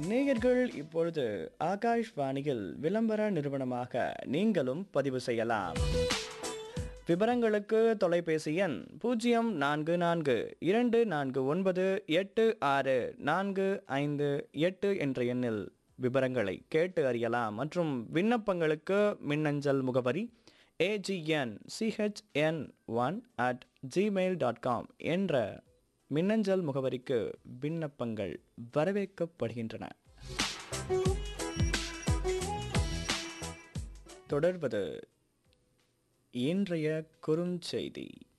நேயர்கள் இப்பொழுது ஆகாஷ்வாணியில் விளம்பர நிறுவனமாக நீங்களும் பதிவு செய்யலாம் விவரங்களுக்கு தொலைபேசி எண் பூஜ்ஜியம் நான்கு நான்கு இரண்டு நான்கு ஒன்பது எட்டு ஆறு நான்கு ஐந்து எட்டு என்ற எண்ணில் விவரங்களை கேட்டு அறியலாம் மற்றும் விண்ணப்பங்களுக்கு மின்னஞ்சல் முகவரி AGN CHN one at Gmail dot com என்ற மின்னஞ்சல் முகவரிக்கு விண்ணப்பங்கள் வரவேற்கப்படுகின்றன தொடர்வது இன்றைய குறுஞ்செய்தி